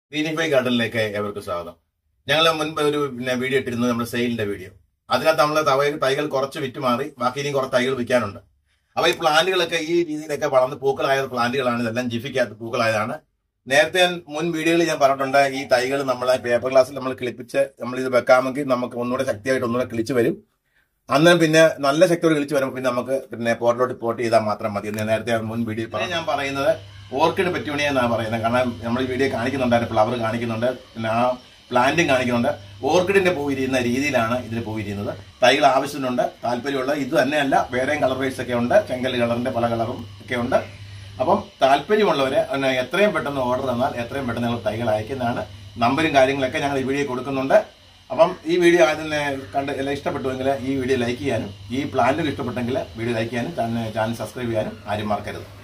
Greenify ഗാർഡനിലേക്ക് ഏവർക്കും സ്വാഗതം ഞങ്ങൾ മുൻപ് ഒരു പിന്നെ വീഡിയോ ഇട്ടിരുന്നത് നമ്മുടെ സെയിലിന്റെ വീഡിയോ അതിനകത്ത് നമ്മൾ തവ- തൈകൾ കുറച്ച് വിറ്റ് മാറി ബാക്കി ഇനി കുറച്ച് തൈകൾ വിൽക്കാനുണ്ട് അപ്പൊ ഈ പ്ലാന്റുകളൊക്കെ ഈ രീതിയിലൊക്കെ വളർന്ന് പൂക്കളായ പ്ലാന്റുകളാണ് ഇതെല്ലാം ജിഫിക്കകത്ത് പൂക്കളായതാണ് നേരത്തെ ഞാൻ മുൻ വീഡിയോയിൽ ഞാൻ പറഞ്ഞിട്ടുണ്ട് ഈ തൈകൾ നമ്മളെ പേപ്പർ ഗ്ലാസ്സിൽ നമ്മൾ കിളിപ്പിച്ച് നമ്മൾ ഇത് വെക്കാമെങ്കിൽ നമുക്ക് ഒന്നുകൂടെ ശക്തിയായിട്ട് ഒന്നുകൂടെ കിളിച്ച് വരും അന്ന് പിന്നെ നല്ല ശക്തിയോട് കിളിച്ച് വരുമ്പോൾ പിന്നെ നമുക്ക് പിന്നെ പോട്ടിലോട്ട് പോട്ട് ചെയ്താൽ മാത്രം മതി എന്ന് നേരത്തെ മുൻ വീഡിയോ പറഞ്ഞു ഞാൻ പറയുന്നത് ഓർക്കിഡ് പെറ്റുമണിയ എന്നാണ് പറയുന്നത് കാരണം നമ്മൾ ഈ വീഡിയോ കാണിക്കുന്നുണ്ടായിരുന്നു ഫ്ലവർ കാണിക്കുന്നുണ്ട് പിന്നെ ആ പ്ലാന്റും കാണിക്കുന്നുണ്ട് ഓർക്കിഡിന്റെ പൂ വിരിയുന്ന രീതിയിലാണ് ഇതിന് പൂ വിരിയുന്നത് തൈകൾ ആവശ്യത്തിനുണ്ട് താല്പര്യമുള്ള ഇത് തന്നെയല്ല വേറെയും കളർ വൈസ് ഒക്കെ ഉണ്ട് ചെങ്കല് കളറിന്റെ പല കളറും ഒക്കെ ഉണ്ട് അപ്പം താല്പര്യമുള്ളവര് പിന്നെ എത്രയും പെട്ടെന്ന് ഓർഡർ തന്നാൽ എത്രയും പെട്ടെന്ന് ഞങ്ങൾ തൈകൾ അയക്കുന്നതാണ് നമ്പരും കാര്യങ്ങളൊക്കെ ഞങ്ങൾ ഈ വീഡിയോ കൊടുക്കുന്നുണ്ട് അപ്പം ഈ വീഡിയോ ആദ്യം തന്നെ കണ്ട് എല്ലാം ഇഷ്ടപ്പെട്ടുവെങ്കിൽ ഈ വീഡിയോ ലൈക്ക് ചെയ്യാനും ഈ പ്ലാന്റുകൾ ഇഷ്ടപ്പെട്ടെങ്കിൽ വീഡിയോ ലൈക്ക് ചെയ്യാനും ചാനൽ ചാനൽ സബ്സ്ക്രൈബ് ചെയ്യാനും ആരും മറക്കരുത്